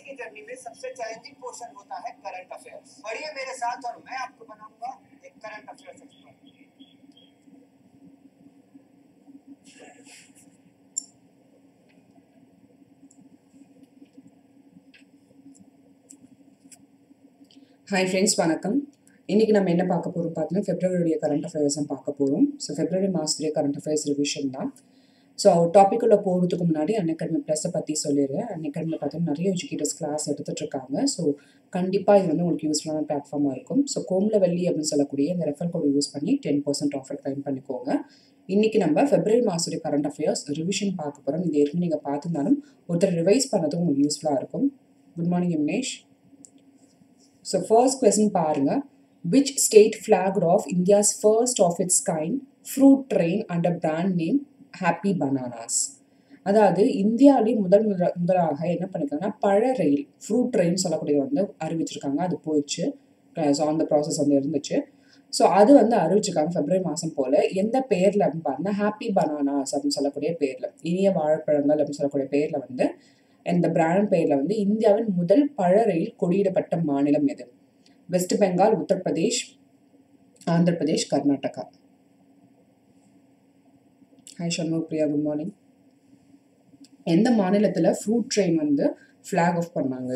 की जर्नी में सबसे चैलेंजिंग पोर्शन होता है करंट अफेयर्स पढ़िए मेरे साथ और मैं आपको बनाऊंगा एक current affairs expert hi friends வணக்கம் இன்றைக்கி நம்ம என்ன பார்க்க போகிறோம் பார்த்தீங்கன்னா ஃபெப்ரவரியுடைய கரண்ட் அஃபேர்ஸ் தான் பார்க்க போகிறோம் ஸோ ஃபெப்ரவரி மாதத்துடைய கரண்ட் அஃபேர்ஸ் ரிவிஷன் தான் ஸோ டாப்பிக்குள்ளே போகிறதுக்கு முன்னாடி அன்னைக்கிழமை ப்ளஸை பற்றி சொல்லிடுறேன் அன்னைக்கிழமை பார்த்தீங்கன்னா நிறைய எஜுகேட்டர்ஸ் கிளாஸ் எடுத்துகிட்டு இருக்காங்க ஸோ கண்டிப்பாக இது வந்து உங்களுக்கு யூஸ்ஃபுல்லான பிளாட்ஃபார்மாக இருக்கும் ஸோ கோம்ல வெள்ளி அப்படின்னு சொல்லக்கூடிய இந்த ரெஃபர் கோட் யூஸ் பண்ணி டென் பர்சன்ட் ஆஃபர் கிளைம் பண்ணிக்கோங்க இன்றைக்கி நம்ம ஃபெப்ரவரி மாதத்துடைய கரண்ட் அஃபேர்ஸ் ரிவிஷன் பார்க்க போகிறோம் இது ஏற்கனவே நீங்கள் பார்த்துருந்தாலும் ஒருத்தர் ரிவைஸ் பண்ணதும் உங்களுக்கு யூஸ்ஃபுல்லாக இருக்கும் good morning Imnesh so first question பாருங்க which state flagged off India's first of its kind fruit train under brand name happy bananas அதாவது இந்தியாவிலே முதல் முதல முதலாக என்ன பண்ணிருக்காங்கன்னா பழ ரயில் ஃப்ரூட் ட்ரெயின் சொல்லக்கூடியது வந்து அறிவிச்சிருக்காங்க அது போயிடுச்சு ஸோ அந்த ப்ராசஸ் வந்து இருந்துச்சு ஸோ அது வந்து அறிவிச்சிருக்காங்க பிப்ரவரி மாதம் போல் எந்த பேரில் அப்படின்னு பார்த்தீங்கன்னா ஹாப்பி பனானாஸ் அப்படின்னு சொல்லக்கூடிய பேரில் இனிய வாழைப்பழங்கள் அப்படின்னு சொல்லக்கூடிய பேரில் வந்து இந்த பிராண்ட் பெயரில் வந்து இந்தியாவின் முதல் பழ ரயில் கொடியிடப்பட்ட மாநிலம் எது west Bengal Uttar Pradesh Andhra Pradesh Karnataka hi Shanmuga Priya good morning எந்த மாநிலத்தில் ஃப்ரூட் ட்ரெயின் வந்து ஃப்ளாக் ஆஃப் பண்ணாங்க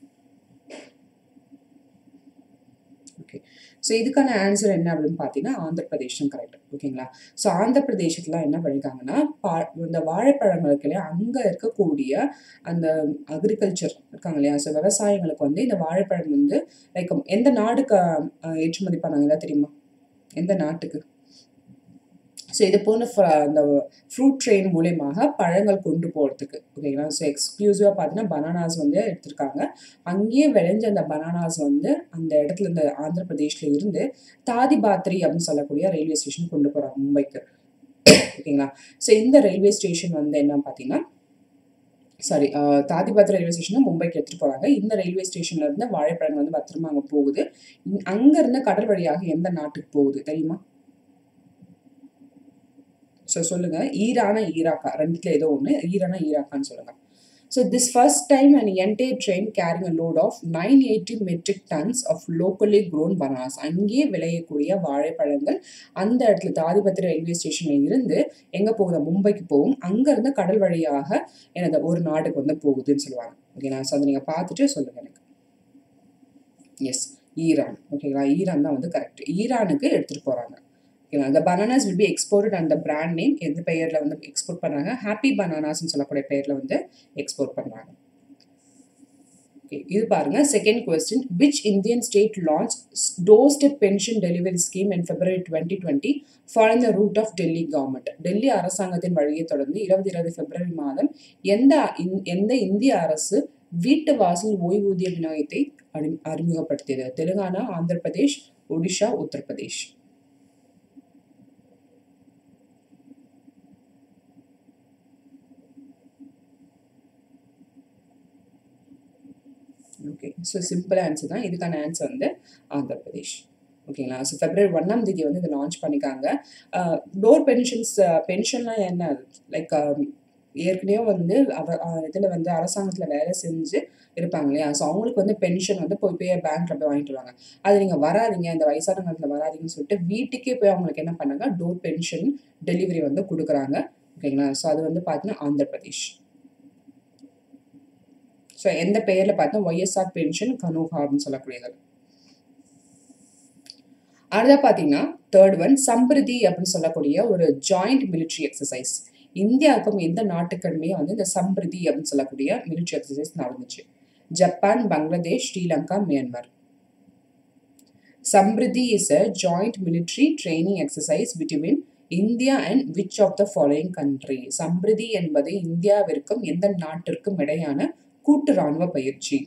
ஓகே ஸோ இதுக்கான ஆன்சர் என்ன அப்படின்னு பார்த்தீங்கன்னா ஆந்திர பிரதேஷம் கரெக்ட் ஓகேங்களா ஸோ ஆந்திர பிரதேசத்தில் என்ன பண்ணியிருக்காங்கன்னா பா இந்த வாழைப்பழங்களுக்கு இல்லையா அங்கே இருக்கக்கூடிய அந்த அக்ரிகல்ச்சர் இருக்காங்க இல்லையா ஸோ விவசாயிகளுக்கு வந்து இந்த வாழைப்பழம் வந்து லைக் எந்த நாடுக்கு அஹ், ஏற்றுமதி பண்ணாங்க தெரியுமா எந்த நாட்டுக்கு ஸோ இது போன்ற fr- அந்த ஃப்ரூட் ட்ரெயின் மூலயமாக பழங்கள் கொண்டு போகிறதுக்கு ஓகேங்களா ஸோ எக்ஸ்க்ளூசிவாக பார்த்தீங்கன்னா பனானாஸ் வந்து எடுத்திருக்காங்க அங்கேயே விளைஞ்ச அந்த பனானாஸ் வந்து அந்த இடத்துல இந்த ஆந்திர பிரதேஷ்ல இருந்து தாதிபாத்ரி அப்படின்னு சொல்லக்கூடிய ரயில்வே ஸ்டேஷன் கொண்டு போகிறாங்க மும்பைக்கு ஓகேங்களா ஸோ இந்த ரயில்வே ஸ்டேஷன் வந்து என்ன பார்த்தீங்கன்னா சாரி தாதிபாத் ரயில்வே ஸ்டேஷனை மும்பைக்கு எடுத்துகிட்டு போகிறாங்க இந்த ரயில்வே ஸ்டேஷன்ல இருந்து வாழைப்பழங்கள் வந்து பத்திரமா அங்கே போகுது இங்க- அங்க இருந்து கடல் வழியாக எந்த நாட்டுக்கு போகுது தெரியுமா ஸோ சொல்லுங்க ஈரானா ஈராக்கா ரெண்டுத்துல ஏதோ ஒன்று ஈரானா ஈராக்கான்னு சொல்லுங்க so this first time and entire train carrying a load of nine eighty metric tons of locally grown bananas அங்கேயே விளையக்கூடிய வாழைப்பழங்கள் அந்த இடத்துல தாதிபத்திர ரயில்வே ஸ்டேஷன்ல இருந்து எங்கே போகுது மும்பைக்கு போகும் அங்கேருந்து கடல் வழியாக எனது ஒரு நாட்டுக்கு வந்து போகுதுன்னு சொல்லுவாங்க ஓகேங்களா ஸோ அதை நீங்கள் பார்த்துட்டு சொல்லுங்க எனக்கு எஸ் ஈரான் ஓகேங்களா ஈரான் தான் வந்து கரெக்ட் ஈரானுக்கு எடுத்துகிட்டு போகிறாங்க ஓகேங்களா the bananas will be exported under brand name எந்த பெயரில் வந்து எக்ஸ்போர்ட் பண்ணுறாங்க ஹாப்பி பனானாஸ்னு சொல்லக்கூடிய பெயரில் வந்து எக்ஸ்போர்ட் பண்ணுறாங்க ஓகே இது பாருங்க second question which Indian state launch door step pension delivery scheme in February twenty twenty following the route of Delhi government Delhi அரசாங்கத்தின் வழியை தொடர்ந்து இருபது இருபது பிப்ரவரி மாதம் எந்த இந்- எந்த இந்திய அரசு வீட்டு வாசல் ஓய்வூதிய விநியோகத்தை அறி- அறிமுகப்படுத்தியது Telangana Andhra Pradesh Odisha Uttar Pradesh okay so simple answer தான் இதுக்கான ஆன்சர் வந்து ஆந்திர பிரதேஷ் ஓகேங்களா ஸோ பிப்ரவரி ஒன்றாம் தேதி வந்து இதை லான்ச் பண்ணிக்காங்க டோர் பென்ஷன்ஸ் பென்ஷன்லாம் என்ன லைக் ஏற்கனவே வந்து அவ இதில் வந்து அரசாங்கத்தில் வேலை செஞ்சு இருப்பாங்க இல்லையா ஸோ அவங்களுக்கு வந்து பென்ஷன் வந்து போய் போய் பேங்க்ல போய் வாங்கிட்டு வருவாங்க அது நீங்கள் வராதீங்க இந்த வயசான காலத்தில் வராதீங்கன்னு சொல்லிட்டு வீட்டுக்கே போய் அவங்களுக்கு என்ன பண்ணாங்க டோர் பென்ஷன் டெலிவரி வந்து கொடுக்குறாங்க ஓகேங்களா ஸோ அது வந்து பார்த்தீங்கன்னா ஆந்திர பிரதேஷ் ஸோ எந்த பெயரில் பார்த்தா ஒய்எஸ்ஆர் பென்ஷன் கனோகா அப்படின்னு சொல்லக்கூடியது அடுத்தா பார்த்தீங்கன்னா தேர்ட் ஒன் சம்பிரதி அப்படின்னு சொல்லக்கூடிய ஒரு ஜாயிண்ட் military எக்ஸசைஸ் இந்தியாவுக்கும் எந்த நாட்டுக்குமே வந்து இந்த சம்பிரதி அப்படின்னு சொல்லக்கூடிய military எக்ஸசைஸ் நடந்துச்சு Japan Bangladesh Sri Lanka Myanmar Sampriti is a joint military training exercise between India and which of the following country Sampriti என்பது இந்தியாவிற்கும் எந்த நாட்டிற்கும் இடையான கூட்டு ராணுவ பயிற்சி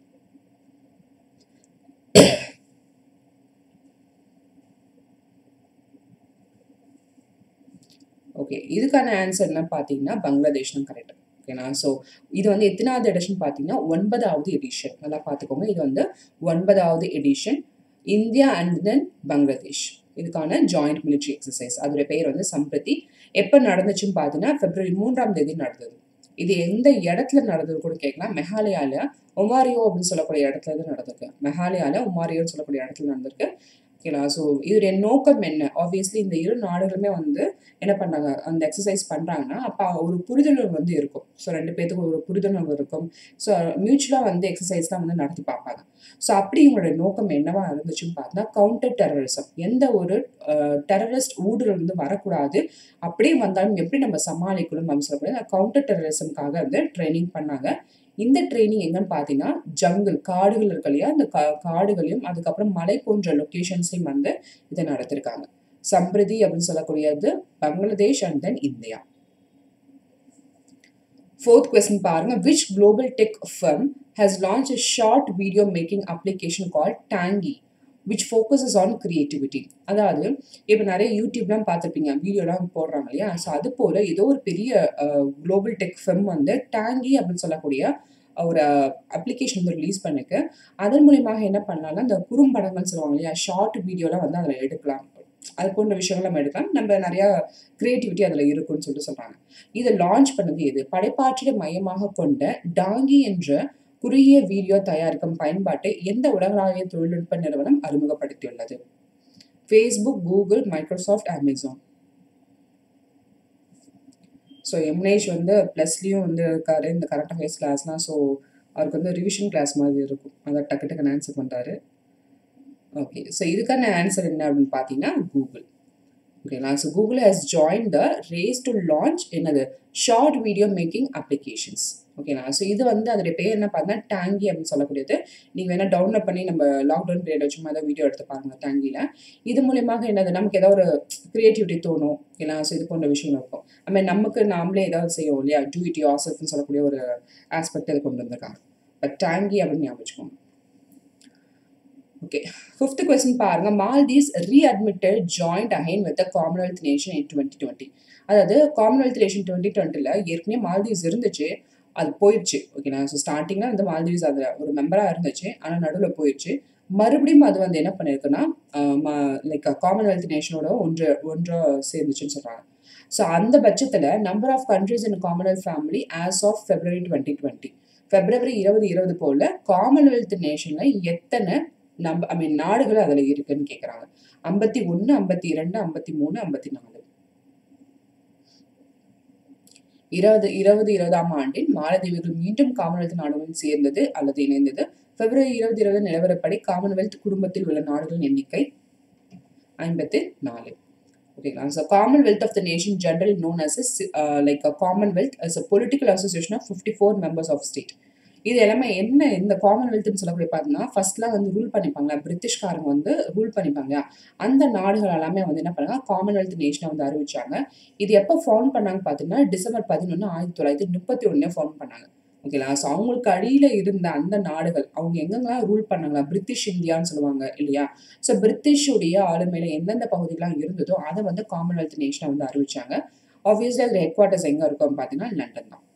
ஓகே இதுக்கான ஆன்சர் என்ன பார்த்தீங்கன்னா பங்களாதேஷ் தான் கரெக்ட் ஓகேனா ஸோ இது வந்து எத்தனாவது எடிஷன் பார்த்தீங்கன்னா ஒன்பதாவது எடிஷன் நல்லா பார்த்துக்கோங்க இது வந்து ஒன்பதாவது edition India and then Bangladesh இதுக்கான ஜாயிண்ட் military எக்ஸசைஸ் அதோட பெயர் வந்து சம்பிரதி எப்போ நடந்துச்சுன்னு பார்த்தீங்கன்னா பிப்ரவரி மூன்றாம் தேதி நடந்தது இது எந்த இடத்துல நடந்தது கூட கேட்கலாம் மெஹாலயால ஒமாரியோ அப்படின்னு சொல்லக்கூடிய இடத்துல தான் நடந்திருக்கு மெஹாலயால ஒமாரியோன்னு சொல்லக்கூடிய இடத்துல நடந்திருக்கு ஓகேங்களா ஸோ இதோடைய நோக்கம் என்ன ஆப்வியஸ்லி இந்த இரு நாடுகளுமே வந்து என்ன பண்ணாங்க அந்த எக்ஸசைஸ் பண்ணுறாங்கன்னா அப்போ ஒரு புரிதலுணர்வு வந்து இருக்கும் ஸோ ரெண்டு பேத்துக்கு ஒரு புரிதலுணர்வு இருக்கும் ஸோ மியூச்சுவலாக வந்து எக்ஸசைஸ்லாம் வந்து நடத்தி பார்ப்பாங்க ஸோ அப்படி இவங்களுடைய நோக்கம் என்னவா இருந்துச்சுன்னு பார்த்தா கவுண்டர் டெரரிசம் எந்த ஒரு டெரரிஸ்ட் ஊடுருவல் வந்து வரக்கூடாது அப்படியே வந்தாலும் எப்படி நம்ம சமாளிக்கணும் அப்படின்னு சொல்லக்கூடிய கவுண்டர் டெரரிசம்காக வந்து ட்ரைனிங் பண்ணாங்க இந்த ட்ரைனிங் எங்கன்னு பார்த்தீங்கன்னா ஜங்கிள் காடுகள் இருக்கு இல்லையா அந்த கா காடுகளையும் அதுக்கப்புறம் மலை போன்ற லொக்கேஷன்ஸ்லையும் வந்து இதை நடத்திருக்காங்க சம்பிரதி அப்படின்னு சொல்லக்கூடியது Bangladesh and then India fourth question பாருங்க which global tech firm has launch a short video making application call Tangi which focuses on creativity அதாவது இப்போ நிறைய யூடியூப்லாம் பார்த்துருப்பீங்க வீடியோலாம் போடுறாங்க இல்லையா ஸோ அது போல் ஏதோ ஒரு பெரிய குளோபல் டெக் ஃபெம் வந்து டேங்கி அப்படின்னு சொல்லக்கூடிய ஒரு அப்ளிகேஷன் வந்து ரிலீஸ் பண்ணிருக்கு அதன் மூலியமாக என்ன பண்ணலாம்னா இந்த குறும்படங்கள் சொல்லுவாங்க இல்லையா ஷார்ட் வீடியோலாம் வந்து அதில் எடுக்கலாம் அது போன்ற விஷயங்கள் நம்ம எடுக்கலாம் நம்ம நிறையா கிரியேட்டிவிட்டி அதில் இருக்குன்னு சொல்லிட்டு சொல்கிறாங்க இதை லான்ச் பண்ணது எது படைப்பாற்றலை மையமாக கொண்ட டாங்கி என்ற குறுகிய வீடியோ தயாரிக்கும் பயன்பாட்டை எந்த உலகளாவிய தொழில்நுட்ப நிறுவனம் அறிமுகப்படுத்தியுள்ளது Facebook Google Microsoft Amazon so Emnesh வந்து ப்ளஸ்லேயும் வந்து இருக்காரு இந்த கரண்ட் அஃபேர்ஸ் கிளாஸ்லாம் ஸோ அவருக்கு வந்து ரிவிஷன் கிளாஸ் மாதிரி இருக்கும் அதை டக்கு டக்குன்னு ஆன்சர் பண்ணுறாரு ஓகே ஸோ இதுக்கான ஆன்சர் என்ன அப்படின்னு பார்த்தீங்கன்னா கூகுள் ஓகேங்களா so Google has join the race to launch என்னது ஷார்ட் வீடியோ மேக்கிங் அப்ளிகேஷன்ஸ் ஓகேங்களா ஸோ இது வந்து அதோடைய பேர் என்ன பார்த்தா டேங்கி அப்படின்னு சொல்லக்கூடியது நீங்கள் வேணால் டவுன்லோட் பண்ணி நம்ம லாக்டவுன் பீரியட் சும்மா ஏதாவது வீடியோ எடுத்து பாருங்கள் டேங்கியில் இது மூலியமாக என்னது நமக்கு ஏதாவது ஒரு க்ரியேட்டிவிட்டி தோணும் ஓகேங்களா ஸோ இது போன்ற விஷயங்கள் இருக்கும் ஐ மீன் நமக்கு நாமளே ஏதாவது செய்யும் இல்லையா டூ இட் யோசல்ஃப்னு சொல்லக்கூடிய ஒரு ஆஸ்பெக்ட் அது கொண்டு வந்திருக்காங்க பட் டேங்கி அப்படின்னு ஞாபகம் வச்சுக்கோங்க ஓகே ஃபிஃப்த் கொஸ்டின் பாருங்க Maldives readmitted joint again with Commonwealth nation in twenty twenty அதாவது காமன்வெல்த் நேஷன் டுவெண்ட்டி டுவெண்ட்டியில் ஏற்கனவே மால்தீவ்ஸ் இருந்துச்சு அது போயிடுச்சு ஓகேங்களா ஸோ ஸ்டார்டிங்கில் வந்து மால்தீவ்ஸ் அதில் ஒரு மெம்பராக இருந்துச்சு ஆனால் நடுவில் போயிடுச்சு மறுபடியும் அது வந்து என்ன பண்ணியிருக்குன்னா லைக் காமன்வெல்த் நேஷனோட ஒன்று ஒன்றா சேர்ந்துச்சுன்னு சொல்கிறாங்க ஸோ அந்த பட்சத்தில் number of countries in Commonwealth family as of February twenty twenty February இருபது இருபது போல் காமன்வெல்த் நேஷனில் எத்தனை நம்ப ஐ மீன் நாடுகள் அதில் இருக்குன்னு கேட்குறாங்க ஐம்பத்தி ஒன்று ஐம்பத்தி இரண்டு ஐம்பத்தி மூணு ஐம்பத்தி நாலு இருபது இருபது இருபதாம் ஆண்டில் மாலத்தீவுகள் மீண்டும் காமன்வெல்த் நாடுகளுடன் சேர்ந்தது அல்லது இணைந்தது பிப்ரவரி இருபது இருபது நிலவரப்படி காமன்வெல்த் குடும்பத்தில் உள்ள நாடுகளின் எண்ணிக்கை ஐம்பத்தி நாலு ஓகேங்களா so Commonwealth of the nation general known as like Commonwealth as a political association of fifty four members of state இது எல்லாமே என்ன இந்த காமன்வெல்த்னு சொல்லக்கூடிய பார்த்தீங்கன்னா ஃபர்ஸ்ட்லாம் வந்து ரூல் பண்ணிப்பாங்க பிரிட்டிஷ்காரங்க வந்து ரூல் பண்ணிப்பாங்க அந்த நாடுகள் எல்லாமே வந்து என்ன பண்ணாங்க காமன்வெல்த் நேஷனை வந்து அறிவிச்சாங்க இது எப்போ ஃபவுண்ட் பண்ணாங்க பார்த்தீங்கன்னா டிசம்பர் பதினொன்று ஆயிரத்தி தொள்ளாயிரத்தி முப்பத்தி ஒன்றுல ஃபவுண்ட் பண்ணாங்க ஓகேங்களா ஸோ அவங்களுக்கு அடியில் இருந்த அந்த நாடுகள் அவங்க எங்கெங்கெல்லாம் ரூல் பண்ணாங்களா பிரிட்டிஷ் இந்தியான்னு சொல்லுவாங்க இல்லையா ஸோ பிரிட்டிஷுடைய ஆளுமையில எந்தெந்த பகுதிகள்லாம் இருந்ததோ அதை வந்து காமன்வெல்த் நேஷனை வந்து அறிவிச்சாங்க ஆப்வியஸ்லி அதில் ஹெட் குவார்ட்டர்ஸ் எங்கே இருக்கும் பார்த்தீங்கன்னா லண்டன் தான்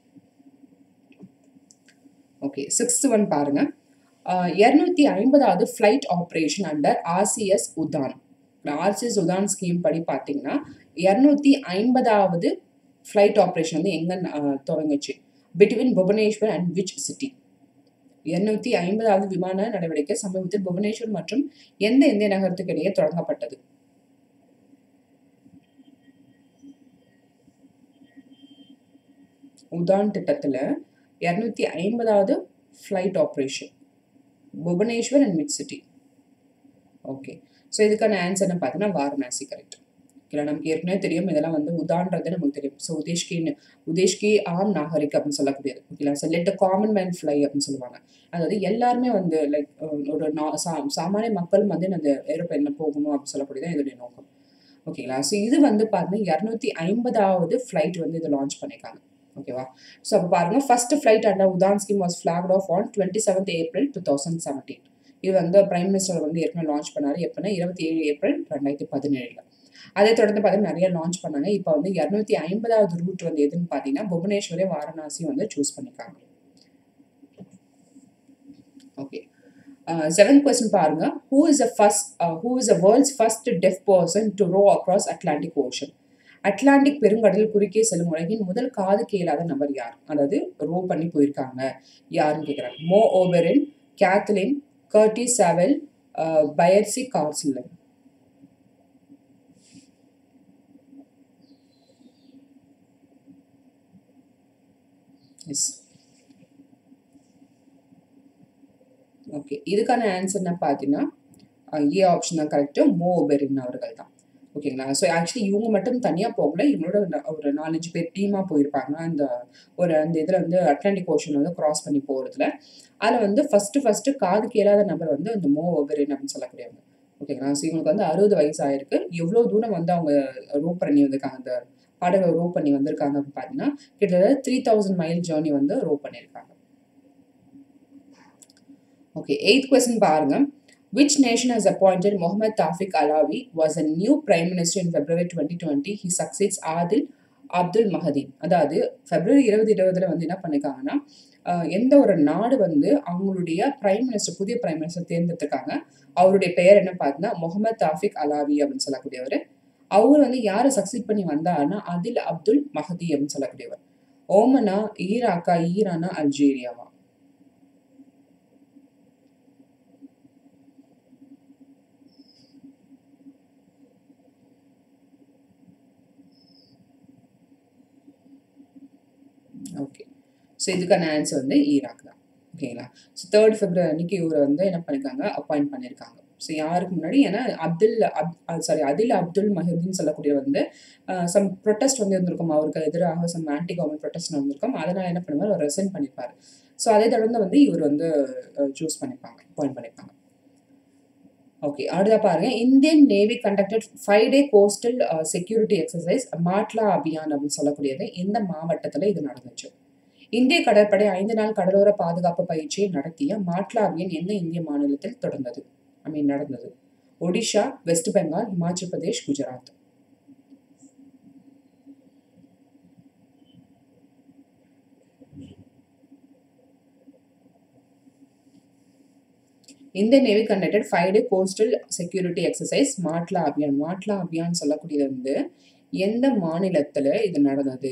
ஓகே சிக்ஸ்த் ஒன் பாருங்க இரநூத்தி ஐம்பதாவது flight operation under RCS Udan RCS Udan scheme படி பார்த்தீங்கன்னா இரநூத்தி ஐம்பதாவது ஃப்ளைட் ஆப்ரேஷன் வந்து எங்கே தொடங்குச்சு between Bhubaneswar and which city இருநூத்தி ஐம்பதாவது விமான நடவடிக்கை சமீபத்தில் புவனேஸ்வர் மற்றும் எந்த இந்திய நகரத்துக்கு இடையே தொடங்கப்பட்டது உதான் திட்டத்தில் இரநூத்தி ஐம்பதாவது flight operation Bhubaneswar and mid city okay so இதுக்கான ஆன்சர்னு பார்த்தீங்கன்னா வாரணாசி கரெக்ட் இல்லை நமக்கு ஏற்கனவே தெரியும் இதெல்லாம் வந்து உதான்றது நமக்கு தெரியும் ஸோ உதேஷ்கி உதேஷ்கி ஆம் நாகரிக் அப்படின்னு சொல்லக்கூடியது ஓகேங்களா so let common man fly அப்படின்னு சொல்லுவாங்க அதாவது எல்லாருமே வந்து லைக் ஒரு நா சா சாமானிய மக்களும் வந்து அந்த ஏரோப்ளைனில் போகணும் அப்படின்னு சொல்லக்கூடியதான் இதோடைய நோக்கம் ஓகேங்களா ஸோ இது வந்து பார்த்தீங்கன்னா இரநூத்தி ஐம்பதாவது ஃப்ளைட் வந்து இதை லான்ச் பண்ணியிருக்காங்க ஓகேவா ஸோ அப்போ பாருங்க first flight under Udan scheme was flagged off on twenty seventh April two thousand seventeen இது வந்து பிரைம் மினிஸ்டர் வந்து ஏற்கனவே லான்ச் பண்ணாரு எப்போனா இருபத்தி ஏழு ஏப்ரல் ரெண்டாயிரத்தி பதினேழில் அதை தொடர்ந்து பார்த்தீங்கன்னா நிறைய லான்ச் பண்ணாங்க இப்போ வந்து இரநூத்தி ஐம்பதாவது ரூட் வந்து எதுன்னு பார்த்தீங்கன்னா புவனேஸ்வரே வாரணாசி வந்து சூஸ் பண்ணியிருக்காங்க ஓகே செவன்த் கொஸ்டின் பாருங்க who is a first who is a world's first deaf person to row across Atlantic ocean Atlantic பெருங்கடல் குறுக்கே செல்லும் உலகின் முதல் காது கேளாத நபர் யார் அதாவது ரோ பண்ணி போயிருக்காங்க யாருன்னு கேட்குறாங்க மோ ஓபெரின் கேத்லின் கர்டி சாவல் பயர்சி கார்சிலன் எஸ் ஓகே இதுக்கான ஆன்சர் என்ன பார்த்தீங்கன்னா ஏ ஆப்ஷன் தான் கரெக்டு மோ ஓபெரின் அவர்கள் தான் ஓகேங்களா ஸோ ஆக்சுவலி இவங்க மட்டும் தனியாக போகல இவங்களோட ந- ஒரு நாலஞ்சு பேர் டீமாக போயிருப்பாங்க அந்த ஒரு அந்த இதில் வந்து அட்லாண்டிக் ஓஷன் வந்து கிராஸ் பண்ணி போகிறதுல அதில் வந்து ஃபஸ்ட்டு ஃபஸ்ட்டு காது கேளாத நபர் வந்து அந்த மோ ஓபெரின் அப்படின்னு சொல்லக்கூடியவங்க ஓகேங்களா ஸோ இவங்களுக்கு வந்து அறுபது வயசு ஆயிருக்கு எவ்வளோ தூரம் வந்து அவங்க ரோப் பண்ணி வந்திருக்காங்க அந்த பாடலை ரோப் பண்ணி வந்திருக்காங்க அப்படின்னு பார்த்தீங்கன்னா கிட்டத்தட்ட த்ரீ தௌசண்ட் மைல் ஜேர்னி வந்து ரோப் பண்ணியிருக்காங்க ஓகே எயித் கொஸ்டின் பாருங்க Which nation has appointed Mohammad Tawfiq Alawi was a new prime minister in February 2020. He succeeds Adil Abdul Mahdi அதாவது பிப்ரவரி இருபது இருபதுல வந்து என்ன பண்ணிருக்காங்கன்னா அஹ், எந்த ஒரு நாடு வந்து அவங்களுடைய பிரைம் மினிஸ்டர் புதிய பிரைம் மினிஸ்டர் தேர்ந்தெடுத்திருக்காங்க அவருடைய பெயர் என்ன பார்த்தீங்கன்னா முகமது தாஃபிக் அலாவி அப்படின்னு சொல்லக்கூடியவர் அவர் வந்து யாரை சக்சீட் பண்ணி வந்தாருன்னா அதில் அப்துல் மஹதி அப்படின்னு சொல்லக்கூடியவர் ஓமனா ஈராக்கா ஈரானா அல்ஜீரியாவா ஓகே ஸோ இதுக்கான ஆன்சர் வந்து ஈராக் தான் ஓகேங்களா ஸோ தேர்ட் பிப்ரவரி அன்னைக்கு இவரை வந்து என்ன பண்ணிருக்காங்க அப்பாயிண்ட் பண்ணியிருக்காங்க ஸோ யாருக்கு முன்னாடி ஏன்னா அப்துல் அப் சாரி அதில் அப்துல் மஹிதீன் சொல்லக்கூடிய வந்து சம் ப்ரொட்டஸ்ட் வந்து இருந்திருக்கும் அவருக்கு எதிராக சம் ஆன்டி கவர்மெண்ட் ப்ரொட்டஸ்ட் வந்திருக்கும் அதனால் என்ன பண்ணுவார் அவர் ரெசைன் பண்ணியிருப்பார் ஸோ அதை தொடர்ந்து வந்து இவர் வந்து சூஸ் பண்ணிப்பாங்க அப்பாயிண்ட் பண்ணிப்பாங்க ஓகே அடுத்த பாருங்க Indian navy conducted five day coastal security exercise Matla Abhiyan அப்படின்னு சொல்லக்கூடியது எந்த மாவட்டத்தில் இது நடந்துச்சு இந்திய கடற்படை ஐந்து நாள் கடலோர பாதுகாப்பு பயிற்சியை நடத்திய மாட்லா அபியான் எந்த இந்திய மாநிலத்தில் தொடர்ந்தது ஐ மீன் நடந்தது Odisha west Bengal Himachal Pradesh Gujarat Indian navy conducted five day coastal security exercise Matla Abhiyan Matla Abhiyan சொல்லக்கூடியது வந்து எந்த மாநிலத்தில் இது நடந்தது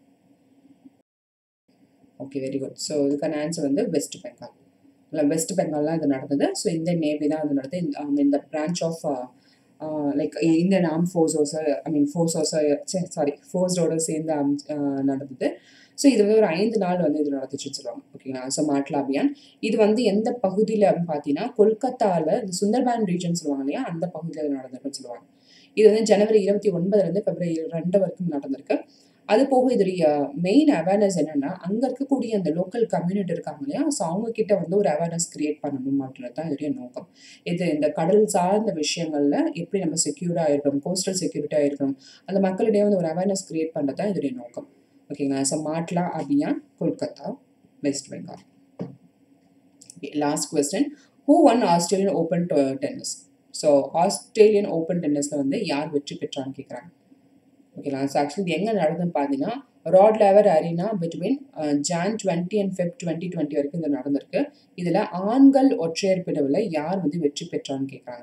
ஓகே வெரி குட் ஸோ இதுக்கான ஆன்சர் வந்து வெஸ்ட் பெங்கால் இல்லை வெஸ்ட் பெங்கால்லாம் இது நடந்தது ஸோ இந்தியன் நேவி தான் இது நடந்தது இந்த- um, இந்த branch of like Indian arm ஃபோர்ஸோஸை ஐ மீன் ஃபோர்ஸோஸை சாரி ஃபோர்ஸோட சேர்ந்து um, uh, நடந்தது ஸோ இது வந்து ஒரு ஐந்து நாள் வந்து இது நடந்துச்சுன்னு சொல்லுவாங்க ஓகேங்களா ஸோ மாட்லா அபியான் இது வந்து எந்த பகுதியில் அப்படின்னு பார்த்தீங்கன்னா கொல்கத்தாவில் இந்த சுந்தர்பான் ரீஜன் சொல்லுவாங்க இல்லையா அந்த பகுதியில் இது நடந்திருக்குன்னு சொல்லுவாங்க இது வந்து ஜனவரி இருபத்தி ஒன்பதுலேருந்து பிப்ரவரி ரெண்டு வரைக்கும் நடந்திருக்கு அது போக இதோடைய மெயின் அவேர்னஸ் என்னன்னா அங்கே இருக்கக்கூடிய அந்த லோக்கல் கம்யூனிட்டி இருக்காங்க இல்லையா ஸோ அவங்க கிட்ட வந்து ஒரு அவேர்னஸ் கிரியேட் பண்ணணும் அப்படின்றது தான் இதோடைய நோக்கம் இது இந்த கடல் சார்ந்த விஷயங்கள்ல எப்படி நம்ம செக்யூர்டாக இருக்கணும் கோஸ்டல் செக்யூரிட்டியாக இருக்கணும் அந்த மக்களிடையே வந்து ஒரு அவேர்னஸ் கிரியேட் பண்ணுறது தான் இதோடைய நோக்கம் ஓகேங்களா so Matla Abhiyan Kolkata west Bengal last question who won Australian open tennis so Australian open டென்னிஸில் வந்து யார் வெற்றி பெற்றான்னு கேட்குறாங்க ஓகேங்களா ஸோ ஆக்சுவலி எங்கே நடந்துன்னு பார்த்தீங்கன்னா Rod Laver arena between Jan twenty and Feb twenty twenty வரைக்கும் இது நடந்திருக்கு இதில் ஆண்கள் ஒற்றையர் பிரிவில் யார் வந்து வெற்றி பெற்றான்னு கேட்குறாங்க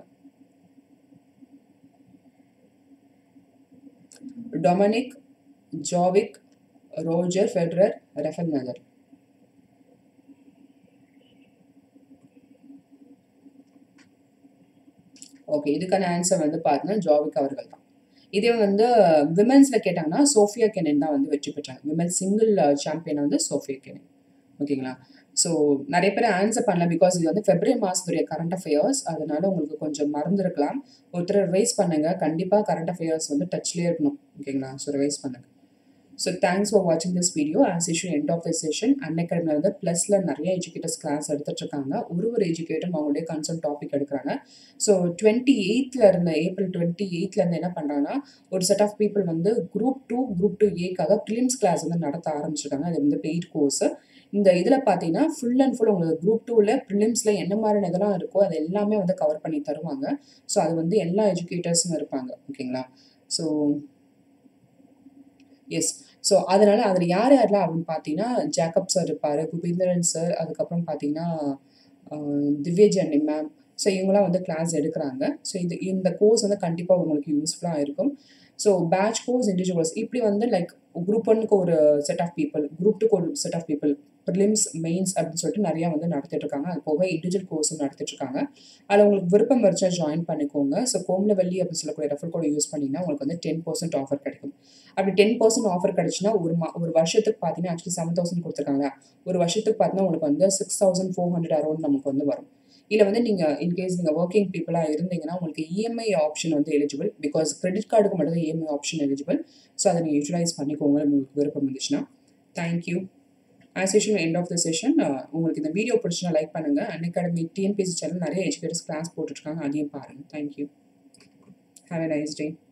Dominic Djokovic Roger Federer Rafael Nadal okay இதுக்கான ஆன்சர் வந்து பார்த்தீங்கன்னா ஜாவிக் அவர்கள் தான் இதே வந்து விமென்ஸில் கேட்டாங்கன்னா சோஃபியா கெனன் தான் வந்து வெற்றி பெற்றாங்க விமென் சிங்கிள் சாம்பியன் வந்து சோஃபியா கெனன் ஓகேங்களா ஸோ நிறைய பேர் ஆன்சர் பண்ணல பிகாஸ் இது வந்து ஃபெப்ரவரி மாதத்துடைய கரண்ட் அஃபேர்ஸ் அதனால உங்களுக்கு கொஞ்சம் மறந்துருக்கலாம் ஒருத்தர் ரிவைஸ் பண்ணுங்க கண்டிப்பாக கரண்ட் அஃபேர்ஸ் வந்து டச்லேயே இருக்கணும் ஓகேங்களா ஸோ ரிவைஸ் பண்ணுங்க ஸோ தேங்க்ஸ் ஃபார் வாட்சிங் this video as issue end of the session அன்அகாடமியில் வந்து ப்ளஸில் நிறைய எஜுகேட்டர்ஸ் கிளாஸ் எடுத்துட்டு இருக்காங்க ஒரு ஒரு எஜுகேட்டரும் அவங்களுடைய கன்சர்ன் டாபிக் எடுக்கிறாங்க ஸோ டுவெண்ட்டி எயித்தில் இருந்த ஏப்ரல் டுவெண்ட்டி எயிட்லேருந்து என்ன பண்ணுறாங்கன்னா ஒரு செட் ஆஃப் பீப்புள் வந்து குரூப் டூ குரூப் டூ ஏக்காக ப்ரிலிம்ஸ் கிளாஸ் வந்து நடத்த ஆரம்பிச்சிருக்காங்க அது வந்து பெய்ட் கோர்ஸ் இந்த இதில் பார்த்தீங்கன்னா ஃபுல் அண்ட் ஃபுல் உங்களுக்கு குரூப் டூவில் ப்ரிலிம்ஸில் என்ன மாதிரியான இதெல்லாம் இருக்கோ அது எல்லாமே வந்து கவர் பண்ணி தருவாங்க ஸோ அது வந்து எல்லா எஜுகேட்டர்ஸும் இருப்பாங்க ஓகேங்களா ஸோ எஸ் ஸோ அதனால அதில் யார் யாரெல்லாம் அப்படின்னு பார்த்தீங்கன்னா ஜேக்கப் சார் இருப்பார் குபீந்திரன் சார் அதுக்கப்புறம் பார்த்தீங்கன்னா ஆஹ், திவ்யஜனி மேம் ஸோ இவங்களாம் வந்து கிளாஸ் எடுக்கிறாங்க ஸோ இது இந்த கோர்ஸ் வந்து கண்டிப்பாக உங்களுக்கு யூஸ்ஃபுல்லாக இருக்கும் ஸோ பேட்ச் கோர்ஸ் இண்டிவிஜுவல்ஸ் இப்படி வந்து லைக் குரூப் ஒன்னுக்கு ஒரு செட் ஆஃப் பீப்புள் குரூப் டூக்கு ஒரு set of people prelims mains அப்படின்னு சொல்லிட்டு நிறையா வந்து நடத்திட்டு இருக்காங்க அது போக இண்டிவிஜுவல் கோர்ஸும் நடத்திட்டு இருக்காங்க அதில் உங்களுக்கு விருப்பம் வரைச்சா ஜாயின் பண்ணிக்கோங்க ஸோ கோம்லவல்லி அப்படின்னு சொல்லக்கூடிய ரெஃபர் கோட் யூஸ் பண்ணிங்கன்னா உங்களுக்கு வந்து டென் பர்சன்ட் ஆஃபர் கிடைக்கும் அப்படி டென் பர்சன்ட் ஆஃபர் கிடைச்சுன்னா ஒரு மா ஒரு வருஷத்துக்கு பார்த்தீங்கன்னா ஆக்சுவலி செவன் தௌசண்ட் கொடுத்துருக்காங்க ஒரு வருஷத்துக்கு பார்த்தீங்கன்னா உங்களுக்கு வந்து six thousand four hundred around நமக்கு வந்து வரும் இல்லை வந்து நீங்கள் இன்கேஸ் நீங்கள் ஒர்க்கிங் பீப்புளாக இருந்தீங்கன்னா உங்களுக்கு இஎம்ஐ ஆப்ஷன் வந்து எலிஜிபிள் பிகாஸ் கிரெடிட் கார்டுக்கு மட்டும் தான் இஎம்ஐ ஆப்ஷன் எலிஜிபிள் ஸோ அதை நீங்கள் யூட்டிலைஸ் பண்ணிக்கோங்க உங்களுக்கு விருப்பம் இருந்துச்சுன்னா thank you as usual end of the session உங்களுக்கு இந்த வீடியோ பிடிச்சினா லைக் பண்ணுங்கள் அன் அகாடமி டிஎன்பிஎஸ்சி சேனல் நிறைய எஜுகேட்டர்ஸ் கிளாஸ் போட்டுட்ருக்காங்க அதையும் பாருங்கள் thank you have a nice day